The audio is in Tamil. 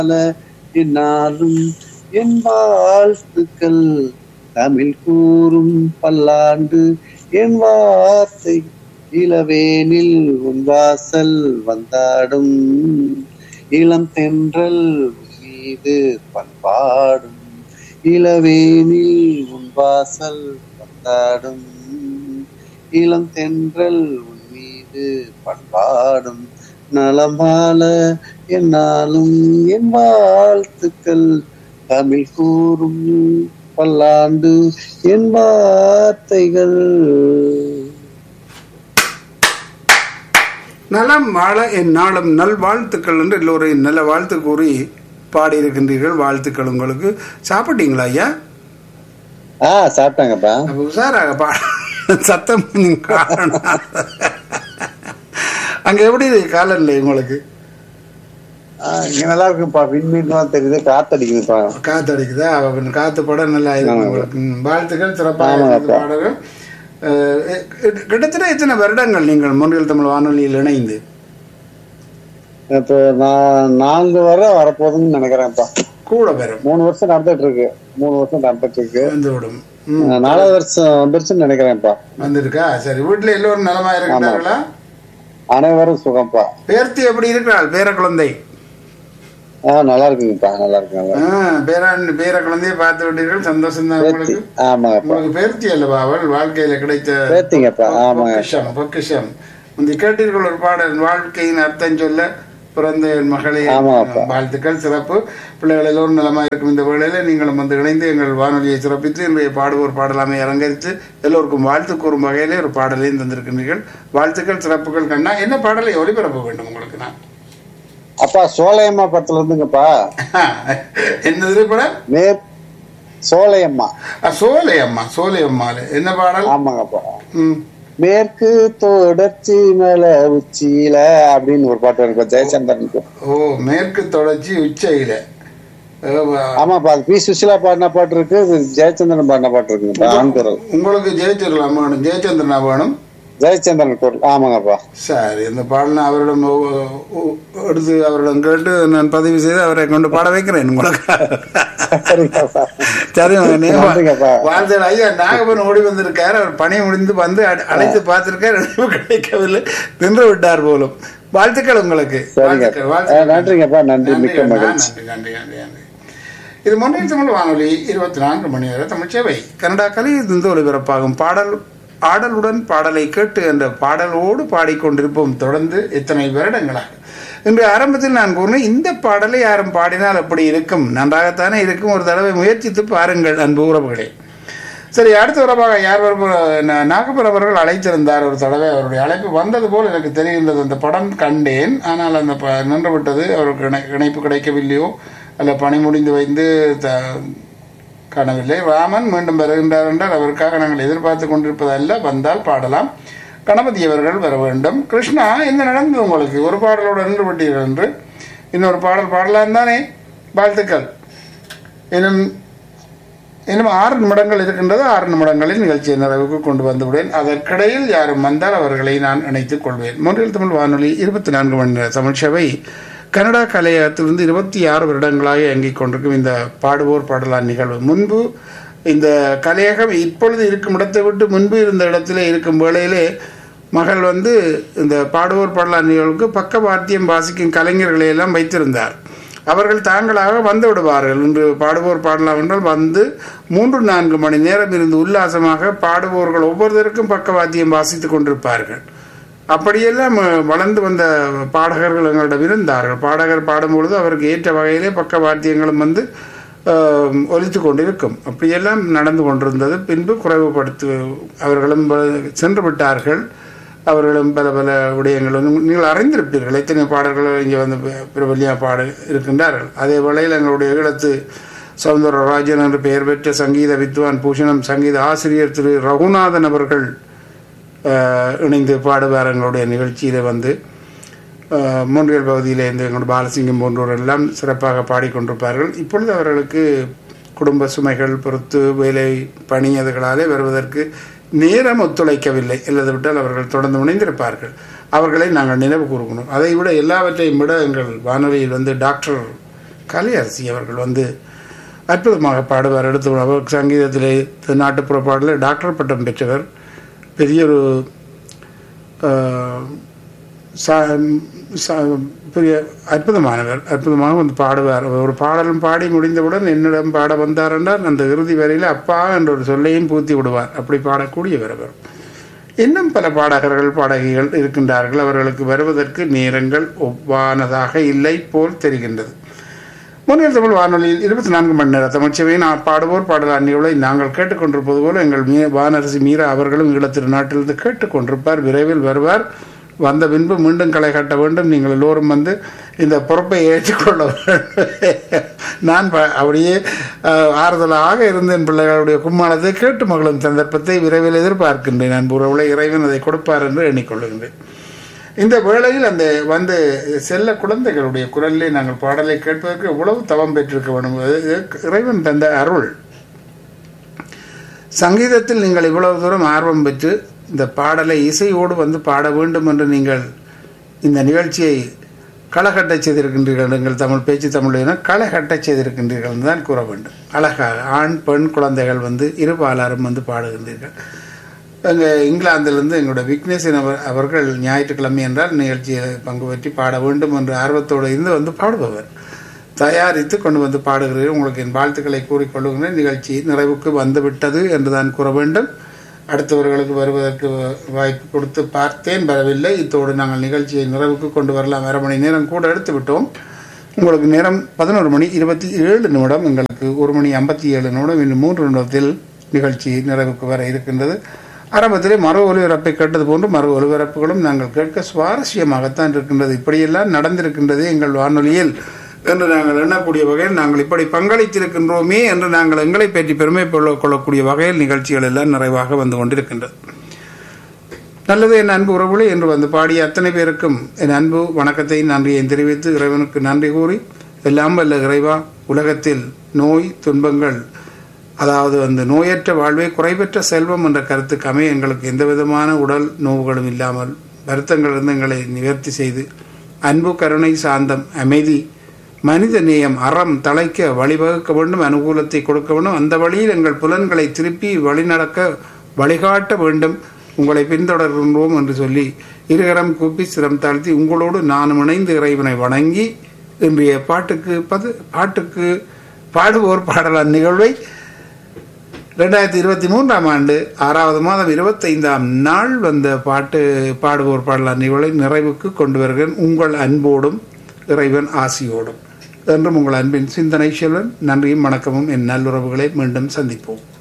என்னாலும் என் வாழ்த்துக்கள் தமிழ் கூறும் பல்லாண்டு என் வார்த்தை இளவேனில் உன் வாசல் வந்தாடும் இளம் தென்றல் உன் மீது பண்பாடும் இளவேனில் உன் வாசல் வந்தாடும் இளம் தென்றல் உன் மீது பண்பாடும் நலமால என்னாலும் என் வாழ்த்துக்கள் தமிழ் கூறும் பல்லாண்டு என் வார்த்தைகள் நலம் வாழ என் நாளும் நல் வாழ்த்துக்கள் என்று எல்லோரையும் நல்ல வாழ்த்து கூறி பாடியிருக்கின்றீர்கள் வாழ்த்துக்கள் உங்களுக்கு சாப்பிட்டீங்களா ஐயா ஆ சாப்பிட்டாங்கப்பா அப்ப உஷாராக பா சத்தம் கொஞ்சம் காரணம் அங்க எப்படி இருக்கு காலநிலை உங்களுக்கு ஆ, இங்க நல்லா இருக்குப்பா விண்மீன்லாம் தெரியுது காத்தடிக்குதுப்பா காத்து அடிக்குதா அவ காத்து படம் நல்லா இருக்கு ஆமாங்க. உங்களுக்கு ம், வாழ்த்துக்கள் சிறப்பாக ஆமாங்க இருந்தது அப்பா. பாடல்கள் அஹ், கிட்ட- கிட்டத்தட்ட எத்தனை வருடங்கள் நீங்கள் முன்னில் தமிழ் வானொலியில் இணைந்து இப்போ நான் நான்கு வரை வரப்போகுதுன்னு நினைக்கிறேன்ப்பா கூட பெறும் மூணு வருஷம் நடந்துட்டு இருக்கு மூணு வருஷம் நடந்துட்டு இருக்கு வந்து விடும் ம், ஆ, நாலாவது வருஷம் வந்துருச்சுன்னு நினைக்கிறேன்ப்பா வந்திருக்கா சரி வீட்டுல எல்லோரும் நலமா இருக்கிறார்களா அனைவரும் சுகம்ப்பா பேர்த்தி எப்படி இருக்கிறாள் பேர குழந்தை ஆ நல்லா இருக்குங்கப்பா நல்லா இருக்கு நல்லா இருக்கு. ஆ, பேரான் பேர குழந்தையை பார்த்து விட்டீர்கள் சந்தோஷம் தான் பேத்தி உங்களுக்கு ஆமாங்கப்பா உங்களுக்கு பேர்த்தி அல்லவா அவள் வாழ்க்கையில கிடைத்த பேத்திங்கப்பா ஆமாங்க பொக்கிஷம் பொக்கிஷம் இந்த கேட்டீர்கள் ஒரு பாடல் வாழ்க்கையின் அர்த்தம் சொல்ல பிறந்த என் மகளே ஆமாப்பா. வாழ்த்துக்கள் சிறப்பு பிள்ளைகள் எல்லோரும் நலமாக இருக்கும் இந்த வேளையில நீங்களும் வந்து இணைந்து எங்கள் வானொலியை சிறப்பித்து இன்றைய பாடுவோர் பாடலாமை அரங்கரித்து எல்லோருக்கும் வாழ்த்து கூறும் வகையிலே ஒரு பாடலையும் தந்திருக்கின்றீர்கள் வாழ்த்துக்கள் சிறப்புகள் கண்ணா என்ன பாடலை ஒளிபரப்ப வேண்டும் உங்களுக்கு நான் அப்பா சோலையம்மா படத்துல இருந்துங்கப்பா என்ன திரைப்படம் நேர் சோலையம்மா ஆ, சோலை அம்மா சோலை அம்மால என்ன பாடல் ஆமாங்கப்பா ம் மேற்கு தொடர்ச்சி மேல உச்சியில அப்படின்னு ஒரு பாட்டு இருக்கு ஜெயச்சந்திரனுக்கு ஓ மேற்கு தொடர்ச்சி உச்சையில அஹ், ஆமாப்பா அது பி சுசிலா பாடின பாட்டு இருக்கு இது ஜெயச்சந்திரன் பாடின பாட்டு இருக்குங்கப்பா ஆண் குரல் உங்களுக்கு ஜெயச்சந்திரன் வேணும் ஜெயச்சந்திரனா வேணும் ஜெயச்சந்திரன் குரல் ஆமாங்கப்பா சரி இந்த பாடலை அவரிடம் ஒ- ஒ- எடுத்து அவரிடம் கேட்டு நான் பதிவு செய்து அவரை கொண்டு பாட வைக்கிறேன் உங்களுக்கு சரிங்கப்பா சரி மகனே. நன்றிங்கப்பா. வாழ்த்துக்கள் ஐயா நாகப்பன் ஓடி வந்திருக்கார் அவர் பணி முடிந்து வந்து அட- அழைத்து பார்த்திருக்கார் இணைவு கிடைக்கவில்லை நின்று விட்டார் போலும் வாழ்த்துக்கள் உங்களுக்கு சரிங்க வாழ்த்துக்கள், ஆ, வாழ்த்துக்கள். நன்றிங்கப்பா நன்றி நன்றி மிக்க அண்ணா, மகிழ்ச்சி நன்றி நன்றி நன்றி நன்றி இது மொன்றில் தமிழ் வானொலி இருபத்தி நான்கு மணி நேர தமிழ் சேவை கனடா கலையிலிருந்து ஒலிபரப்பாகும் பாடல் ஆடலுடன் பாடலை கேட்டு என்ற பாடலோடு பாடிக்கொண்டிருப்போம் தொடர்ந்து இத்தனை வருடங்களாக இன்று ஆரம்பத்தில் நான் கூறினேன் இந்த பாடலை யாரும் பாடினால் அப்படி இருக்கும் நன்றாகத்தானே இருக்கும் ஒரு தடவை முயற்சித்து பாருங்கள் அன்பு உறவுகளே சரி அடுத்த உறவாக யார் வருப- நா- நாகப்பன் அவர்கள் அழைத்திருந்தார் ஒரு தடவை அவருடைய அழைப்பு வந்தது போல் எனக்கு தெரிகின்றது அந்த படம் கண்டேன் ஆனால் அந்த ப நின்று விட்டது அவருக்கு இணை- இணைப்பு கிடைக்கவில்லையோ அல்ல பணி முடிந்து வைந்து த காணவில்லை ராமன் மீண்டும் வருகின்றார் என்றால் அவருக்காக நாங்கள் எதிர்பார்த்து கொண்டிருப்பது அல்ல வந்தால் பாடலாம் கணபதி அவர்கள் வர வேண்டும் கிருஷ்ணா என்ன நடந்தது உங்களுக்கு ஒரு பாடலோடு நின்று விட்டீர்கள் என்று இன்னொரு பாடல் பாடலாம் தானே வாழ்த்துக்கள் இன்னும் இன்னும் ஆறு நிமிடங்கள் இருக்கின்றது ஆறு நிமிடங்களில் நிகழ்ச்சியை நிறைவுக்கு கொண்டு வந்து விடுவேன் அதற்கிடையில் யாரும் வந்தால் அவர்களை நான் இணைத்துக் கொள்வேன் மூன்றில் தமிழ் வானொலி இருபத்தி நான்கு மணி நேர தமிழ் சேவை கனடா கலையகத்திலிருந்து இருபத்தி ஆறு வருடங்களாக இயங்கிக் கொண்டிருக்கும் இந்த பாடுவோர் பாடலான் நிகழ்வு முன்பு இந்த கலையகம் இப்பொழுது இருக்கும் இடத்தை விட்டு முன்பு இருந்த இடத்திலே இருக்கும் வேளையிலே மகள் வந்து இந்த பாடுவோர் பாடலான் நிகழ்வுக்கு பக்கவாத்தியம் வாசிக்கும் கலைஞர்களை எல்லாம் வைத்திருந்தார் அவர்கள் தாங்களாக வந்து விடுவார்கள் இன்று பாடுவோர் பாடலாம் என்றால் வந்து மூன்று நான்கு மணி நேரம் இருந்து உல்லாசமாக பாடுவோர்கள் ஒவ்வொருத்தருக்கும் பக்கவாத்தியம் வாசித்துக் கொண்டிருப்பார்கள் அப்படியெல்லாம் அஹ், வளர்ந்து வந்த பாடகர்கள் எங்களிடம் இருந்தார்கள் பாடகர் பாடும்பொழுது அவருக்கு ஏற்ற வகையிலே பக்கவாத்தியங்களும் வந்து அஹ், ஒலித்து கொண்டிருக்கும் அப்படியெல்லாம் நடந்து கொண்டிருந்தது பின்பு குறைவுபடுத்து அவர்களும் வ- சென்று விட்டார்கள் அவர்களும் பல பல விடயங்களும் நீங்கள் அறிந்திருப்பீர்கள் எத்தனை பாடல்கள் இங்கே வந்து பி- பிரபல்யா பாட இருக்கின்றார்கள் அதே வேளையில் எங்களுடைய ஈழத்து சௌந்தரராஜன் என்று பெயர் பெற்ற சங்கீத வித்வான் பூஷணம் சங்கீத ஆசிரியர் திரு ரகுநாதன் அவர்கள் அஹ், இணைந்து பாடுவார் எங்களுடைய நிகழ்ச்சியில் வந்து அஹ், மூன்றியல் பகுதியில் இருந்து எங்களுடைய பாலசிங்கம் போன்றோர் எல்லாம் சிறப்பாக பாடிக்கொண்டிருப்பார்கள் இப்பொழுது அவர்களுக்கு குடும்ப சுமைகள் பொறுத்து வேலை பணி அதுகளாலே வருவதற்கு நேரம் ஒத்துழைக்கவில்லை இல்லது விட்டால் அவர்கள் தொடர்ந்து இணைந்திருப்பார்கள் அவர்களை நாங்கள் நினைவு கூறுகிறோம் அதை விட எல்லாவற்றையும் விட எங்கள் வானொலியில் வந்து டாக்டர் கலையரசி அவர்கள் வந்து அற்புதமாக பாடுவார் எடுத்து அவர் சங்கீதத்திலே நாட்டுப்புற பாடலில் டாக்டர் பட்டம் பெற்றவர் பெரிய ஒரு ஆஹ், சா- சா- பெரிய அற்புதமானவர் அற்புதமாக வந்து பாடுவார் ஒரு பாடலும் பாடி முடிந்தவுடன் என்னிடம் பாட வந்தார் என்றால் அந்த இறுதி வரையில் அப்பா என்ற ஒரு சொல்லையும் பூத்தி விடுவார் அப்படி பாடக்கூடியவர் அவர் இன்னும் பல பாடகர்கள் பாடகிகள் இருக்கின்றார்கள் அவர்களுக்கு வருவதற்கு நேரங்கள் ஒவ்வானதாக இல்லை போல் தெரிகின்றது முன்னில் தமிழ் வானொலியில் இருபத்தி நான்கு மணி நேர தமிழ்ச்சபையை நான் பாடுவோர் பாடல் அந்நிகளை நாங்கள் கேட்டுக்கொண்டிருப்பது போல எங்கள் மீ வானரசி மீரா அவர்களும் ஈழத்திரு நாட்டிலிருந்து கேட்டுக்கொண்டிருப்பார் விரைவில் வருவார் வந்த பின்பு மீண்டும் களை கட்ட வேண்டும் நீங்கள் எல்லோரும் வந்து இந்த பொறுப்பை ஏற்றுக்கொள்ள வேண்டும் நான் ப- அப்படியே அஹ், ஆறுதலாக இருந்தேன் பிள்ளைகளுடைய கும்மாளத்தை கேட்டு மகளும் சந்தர்ப்பத்தை விரைவில் எதிர்பார்க்கின்றேன் நான் உறவுகளை இறைவன் அதை கொடுப்பார் என்று எண்ணிக்கொள்கின்றேன் இந்த வேளையில் அந்த வந்து செல்ல குழந்தைகளுடைய குரலிலே நாங்கள் பாடலை கேட்பதற்கு எவ்வளவு தவம் பெற்றிருக்க வேண்டும் அது இறைவன் தந்த அருள் சங்கீதத்தில் நீங்கள் இவ்வளவு தூரம் ஆர்வம் பெற்று இந்த பாடலை இசையோடு வந்து பாட வேண்டும் என்று நீங்கள் இந்த நிகழ்ச்சியை களகட்ட செய்திருக்கின்றீர்கள் எங்கள் தமிழ் பேச்சு தமிழின களகட்ட செய்திருக்கின்றீர்கள் என்று தான் கூற வேண்டும் அழகாக ஆண் பெண் குழந்தைகள் வந்து இரு பாலாரும் வந்து பாடுகின்றீர்கள் எங்கள் இங்கிலாந்திலிருந்து எங்களோட விக்னேசன் அவர் அவர்கள் ஞாயிற்றுக்கிழமை என்றால் நிகழ்ச்சியை பங்கு பற்றி பாட வேண்டும் என்ற ஆர்வத்தோடு இருந்து வந்து பாடுபவர் தயாரித்து கொண்டு வந்து பாடுகிறீர்கள் உங்களுக்கு என் வாழ்த்துக்களை கூறிக்கொள்ளுகிறேன் நிகழ்ச்சி நிறைவுக்கு வந்துவிட்டது என்று தான் கூற வேண்டும் அடுத்தவர்களுக்கு வருவதற்கு வாய்ப்பு கொடுத்து பார்த்தேன் வரவில்லை இத்தோடு நாங்கள் நிகழ்ச்சியை நிறைவுக்கு கொண்டு வரலாம் அரை மணி நேரம் கூட எடுத்து விட்டோம் உங்களுக்கு நேரம் பதினோரு மணி இருபத்தி ஏழு நிமிடம் எங்களுக்கு ஒரு மணி ஐம்பத்தி ஏழு நிமிடம் இன்னும் மூன்று நிமிடத்தில் நிகழ்ச்சி நிறைவுக்கு வர இருக்கின்றது ஆரம்பத்திலே மறு ஒலிபரப்பை கேட்டது போன்று மறு ஒலிபரப்புகளும் நாங்கள் கேட்க சுவாரஸ்யமாகத்தான் இருக்கின்றது இப்படியெல்லாம் நடந்திருக்கின்றது எங்கள் வானொலியில் என்று நாங்கள் எண்ணக்கூடிய வகையில் நாங்கள் இப்படி பங்களித்திருக்கின்றோமே என்று நாங்கள் எங்களை பற்றி பெருமை கொள்ள- கொள்ளக்கூடிய வகையில் நிகழ்ச்சிகள் எல்லாம் நிறைவாக வந்து கொண்டிருக்கின்றது நல்லது என் அன்பு உறவுகளே என்று வந்து பாடிய அத்தனை பேருக்கும் என் அன்பு வணக்கத்தை நன்றியை தெரிவித்து இறைவனுக்கு நன்றி கூறி எல்லாம் வல்ல இறைவா உலகத்தில் நோய் துன்பங்கள் அதாவது அந்த நோயற்ற வாழ்வே குறைபெற்ற செல்வம் என்ற கருத்துக்கு அமைய எங்களுக்கு எந்த விதமான உடல் நோவுகளும் இல்லாமல் வருத்தங்களிலிருந்து எங்களை நிவர்த்தி செய்து அன்பு கருணை சாந்தம் அமைதி மனித நேயம் அறம் தலைக்க வழிவகுக்க வேண்டும் அனுகூலத்தை கொடுக்க வேண்டும் அந்த வழியில் எங்கள் புலன்களை திருப்பி வழிநடக்க வழிகாட்ட வேண்டும் உங்களை பின்தொடர்கின்றோம் என்று சொல்லி இருகரம் கூப்பி சிரம் தாழ்த்தி உங்களோடு நானும் இணைந்து இறைவனை வணங்கி இன்றைய பாட்டுக்கு பது பாட்டுக்கு பாடுவோர் பாடலான் நிகழ்வை ரெண்டாயிரத்தி இருபத்தி மூன்றாம் ஆண்டு ஆறாவது மாதம் இருபத்தைந்தாம் நாள் வந்த பாட்டு பாடுவோர் பாடலான் நிகழ்வை நிறைவுக்கு கொண்டு வருகிறேன் உங்கள் அன்போடும் இறைவன் ஆசியோடும் என்றும் உங்கள் அன்பின் சிந்தனை செல்வன் நன்றியும் வணக்கமும் என் நல்லுறவுகளை மீண்டும் சந்திப்போம்